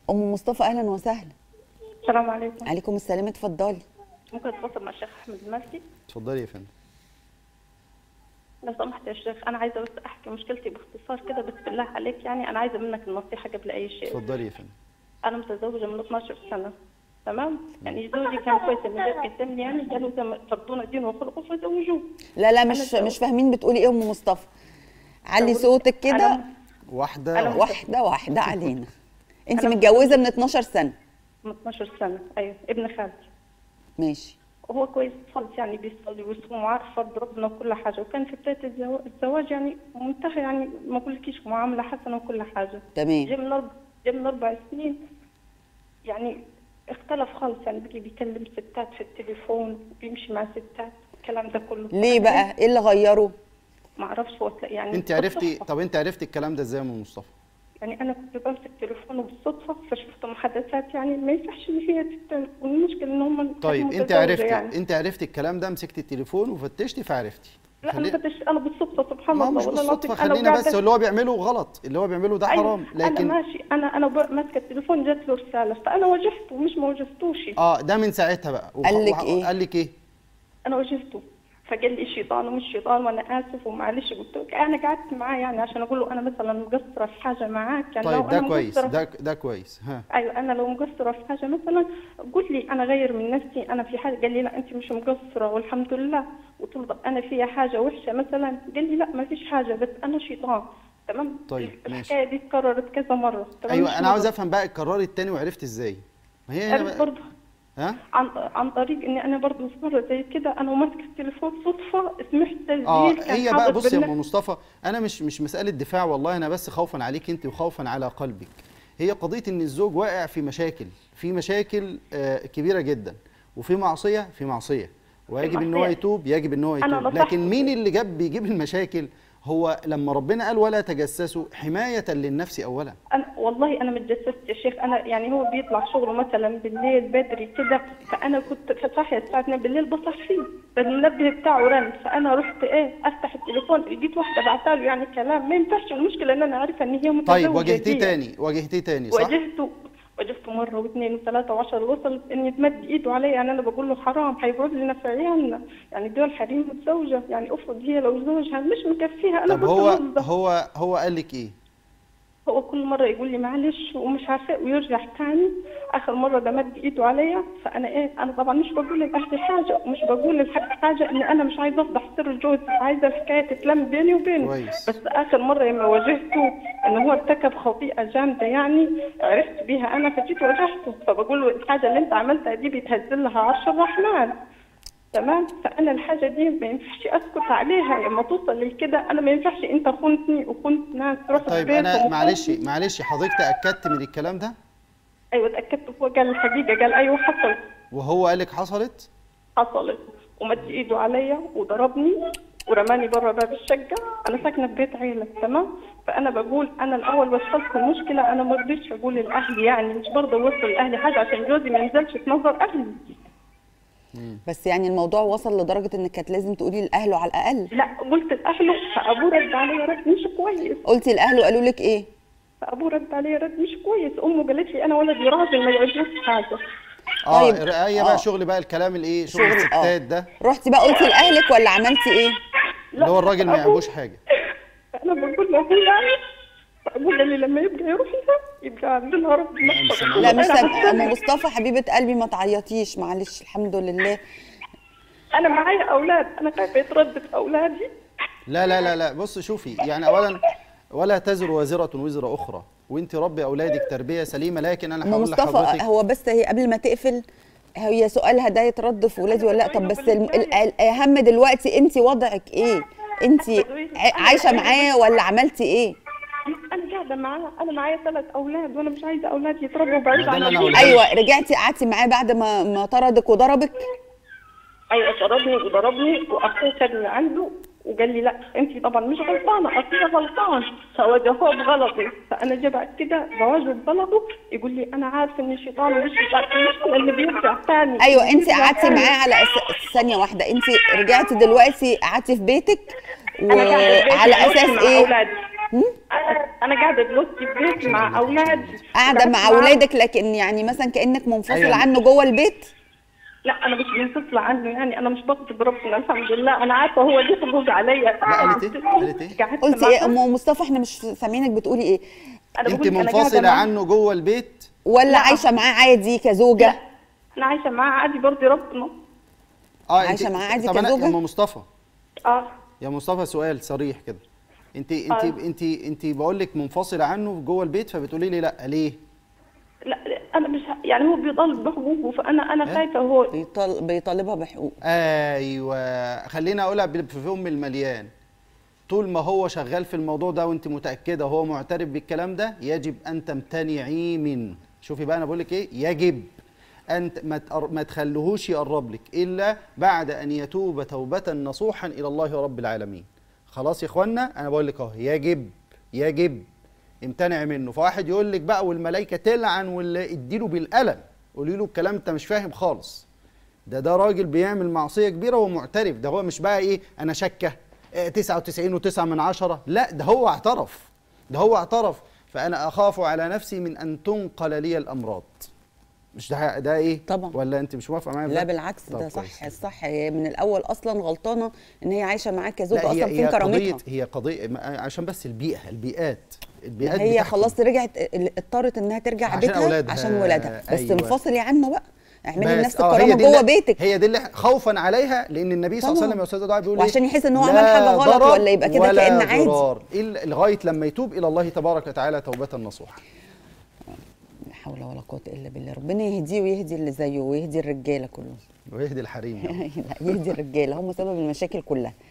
ام مصطفى اهلا وسهلا السلام عليكم عليكم السلام اتفضلي ممكن اتواصل مع الشيخ احمد المالكي اتفضلي يا فندم لو سمحت يا شيخ انا عايزه بس احكي مشكلتي باختصار كده بس بالله عليك يعني انا عايزه منك النصيحه قبل اي شيء اتفضلي يا فندم انا متزوجه من 12 سنه تمام يعني زوجي كان كويس من غير قدامي يعني قالوا زي ما ترضون دين وخلقه فزوجوه لا لا مش أنا مش فاهمين بتقولي ايه يا ام مصطفى علي صوتك كده أنا واحده أنا- واحده واحده علينا انت متجوزه من 12 سنه من 12 سنه ايوه ابن خالتي ماشي وهو كويس خالص يعني بيصلي ويصوم وعارف فرض ربنا وكل حاجه وكان في بدايه الزوا- الزواج يعني منتهى يعني ما اقولكيش معامله حسنه وكل حاجه تمام جه من أربع جه من أربع سنين يعني اختلف خالص يعني بيجي بيكلم ستات في التليفون بيمشي مع ستات الكلام ده كله ليه بقى ايه اللي غيره ما اعرفش هو تلاقي يعني انت عرفتي بالصدفة. طب انت عرفتي الكلام ده ازاي يا ام مصطفى يعني انا كنت بمسك تليفونه بالصدفه فشفت محادثات يعني ما يصحش ان هي تت- والمشكله ان هم طيب انت عرفتي يعني. انت عرفتي الكلام ده مسكتي التليفون وفتشتي فعرفتي لا انا خلي- فتش انا بالصدفه سبحان ما هو الله مش والله بالصدفه العظيم. أنا خلينا وقاعدة- بس اللي هو بيعمله غلط اللي هو بيعمله ده أيوة، حرام انا لكن ماشي انا انا ب- ماسكه التليفون جات له رساله فانا واجهته مش ما واجهتوش اه ده من ساعتها بقى وخ- قال لك وح- إيه؟ قال لك ايه انا واجهته فقال لي شيطان ومش شيطان وانا اسف ومعلش قلت له انا قعدت معاه يعني عشان اقول له انا مثلا مقصره في حاجه معاك يعني لو طيب ده أنا كويس مقصرة- ده ده كويس ها ايوه انا لو مقصره في حاجه مثلا قول لي انا غير من نفسي انا في حاجه قال لي لا انت مش مقصره والحمد لله قلت له طب انا فيها حاجه وحشه مثلا قال لي لا ما فيش حاجه بس انا شيطان تمام طيب، ماشي. الحكايه دي اتكررت كذا مره تمام مش ايوه انا عاوز مرة. افهم بقى اتكررت تاني وعرفت ازاي ما هي هنا عرفت بقى برضه ها عن عن طريق اني انا برضه في مره زي كده انا وماسكه التليفون صدفه سمعت تسجيل اه كان هي بقى حاضر بصي يا برنامج- ام مصطفى انا مش مش مساله دفاع والله انا بس خوفا عليك انت وخوفا على قلبك هي قضيه ان الزوج واقع في مشاكل في مشاكل آه كبيره جدا وفي معصيه في معصيه ويجب ان هو معصية. يتوب يجب ان هو أنا يتوب نصحته. لكن مين اللي جاب بيجيب المشاكل هو لما ربنا قال ولا تجسسوا حمايه للنفس اولا انا والله انا ما اتجسست يا شيخ انا يعني هو بيطلع شغله مثلا بالليل بدري كده فانا كنت صاحيه الساعه 2 بالليل بصحيه فالمنبه بتاعه رن فانا رحت ايه افتح التليفون لقيت واحده بعتها له يعني كلام ما ينفعش المشكله ان انا عارفه ان هي متزوجه طيب واجهتيه دي. تاني واجهتيه تاني صح واجهته واجهته مره واثنين وثلاثه وعشرة وصل ان يتمد ايده علي يعني انا بقول له حرام هيقعد لنا في عيالنا يعني دول حريم متزوجه يعني افرض هي لو زوجها مش مكفيها انا طب كنت هو موظف. هو هو قال لك ايه هو كل مرة يقول لي معلش ومش عارفة ويرجع تاني آخر مرة ده مد إيده عليا فأنا إيه أنا طبعا مش بقول لأهلي حاجة ومش بقول للحق حاجة إن أنا مش عايزة أفضح سر جوزي عايزة الحكاية تتلم بيني وبينه كويس. بس آخر مرة لما واجهته إن هو ارتكب خطيئة جامدة يعني عرفت بيها أنا فجيت واجهته فبقول له الحاجة اللي أنت عملتها دي بيتهز لها عرش الرحمن تمام فانا الحاجه دي ما ينفعش اسكت عليها لما توصل لكده انا ما ينفعش انت خنتني وخنت ناس رحت طيب بيتهم انا وخنت- معلش معلش حضرتك تاكدت من الكلام ده ايوه اتاكدت هو قال الحقيقه قال ايوه حصل وهو قال لك حصلت حصلت ومد ايده عليا وضربني ورماني بره باب الشقه انا ساكنه في بيت عيله تمام فانا بقول انا الاول وصلت المشكله انا ما رضيتش اقول لاهلي يعني مش برضه اوصل لاهلي حاجه عشان جوزي ما ينزلش في نظر اهلي بس يعني الموضوع وصل لدرجه انك كانت لازم تقولي لاهله على الاقل لا قلت لاهله فابوه رد عليا رد مش كويس قلتي لاهله قالوا لك ايه فابوه رد عليا رد مش كويس امه قالت لي انا ولدي راجل ما يعجبش حاجه اه طيب. طيب هي آه. بقى شغل بقى الكلام الايه شغل شغل- آه. الستات ده رحتي بقى قلتي لاهلك ولا عملتي ايه اللي هو الراجل ما أبوه- يعجبوش حاجه فانا بقول له يعني فابوه قال لي لما يبقى يروح لها يبقى عندنا رب مش محفظ. لا مش أنا سامع بستنى. ام مصطفى حبيبه قلبي ما تعيطيش معلش الحمد لله انا معايا اولاد انا خايفه يتردد اولادي لا لا لا لا بص شوفي يعني اولا ولا تزر وازره وزر اخرى وانت ربي اولادك تربيه سليمه لكن انا ام هقول مصطفى لحضرتك هو بس هي قبل ما تقفل هي سؤالها ده يترد في ولادي ولا لا طب بس الم- ال- الاهم دلوقتي انت وضعك ايه انت ع- عايشه معاه ولا عملتي ايه انا قاعده معاه انا معايا ثلاث اولاد وانا مش عايزه اولادي يتربوا بعيد ما ده عن اللي أنا ابوهم قلته. ايوه رجعتي قعدتي معاه بعد ما ما طردك وضربك ايوه ضربني وضربني واخوه كان اللي عنده وقال لي لا انت طبعا مش غلطانه اخويا غلطان فواجهوه بغلطي فانا جا بعد كده بواجهه بغلطه يقول لي انا عارف ان الشيطان مش المشكله اللي بيرجع ثاني ايوه انت بيرجع قعدتي تاني. معاه على أس... ثانيه واحده انت رجعتي دلوقتي قعدتي في بيتك انا قاعده في بيتي وعلى عايشة اساس مع ايه اولادي انا قاعده دلوقتي في بيت مع اولادي قاعده قعدت مع معاهم. اولادك لكن يعني مثلا كانك منفصله أيوة. عنه جوه البيت لا انا مش منفصله عنه يعني انا مش بغضب ربنا الحمد لله انا عارفه هو ليه حقوق عليا قالت إيه؟ قالت إيه؟ قعدت قلتي ايه معاهم. ام مصطفى احنا مش سامعينك بتقولي ايه انا انت بقول لك أنا قاعدة منفصله معاهم. عنه جوه البيت ولا لا. عايشه معاه عادي كزوجه انا عايشه معاه عادي برضه ربنا اه عايشة انت- معاه عادي طب أنا- كزوجة؟ يا ام مصطفى اه يا مصطفى سؤال صريح كده انت انت آه. انت انت بقول لك منفصله عنه جوه البيت فبتقولي لي لا ليه لا لا، انا مش ه- يعني هو بيطالب بحقوقه فانا انا إيه؟ خايفه هو بيطال... بيطالبها بحقوق ايوه خليني اقولها بال- في ام المليان طول ما هو شغال في الموضوع ده وانت متاكده وهو معترف بالكلام ده يجب ان تمتنعي منه شوفي بقى انا بقول لك ايه يجب ان ت- ما تقر- ما تخليهوش يقرب لك الا بعد ان يتوب توبه نصوحا الى الله رب العالمين خلاص يا اخوانا انا بقول لك اهو يجب يجب امتنع منه فواحد يقول لك بقى والملائكه تلعن واللي اديله بالقلم قولي له الكلام انت مش فاهم خالص ده ده راجل بيعمل معصيه كبيره ومعترف ده هو مش بقى ايه انا شكه آه، 99 و9 من عشرة لا ده هو اعترف ده هو اعترف فانا اخاف على نفسي من ان تنقل لي الامراض مش ده ده ايه طبعا. ولا انت مش موافقه معايا في لا ده؟ بالعكس طب ده كويس. صح الصح هي من الاول اصلا غلطانه ان هي عايشه معاه كزوجه لا هي اصلا هي فين قضيه كرامتها هي قضيه ما- عشان بس البيئه البيئات البيئات هي بتحكم. خلاص رجعت اضطرت انها ترجع عشان بيتها أولادها. عشان ولادها بس أيوة. انفصلي عنه بقى اعملي بس- لنفسك آه، هي كرامه دي جوه اللي- بيتك هي دي اللي خوفا عليها لان النبي صلى الله عليه طبعا. وسلم يا استاذ دعاء بيقول وعشان إيه؟ يحس إن هو لا عمل حاجة غلط ضرر ولا يبقى كده ولا كأن عادي. ضرار إلا- لغايه لما يتوب الى الله تبارك وتعالى توبه نصوحا لا حول ولا قوه الا بالله ربنا يهديه ويهدي اللي زيه ويهدي الرجاله كلهم ويهدي الحريم يا رب. لا يهدي الرجاله هم سبب المشاكل كلها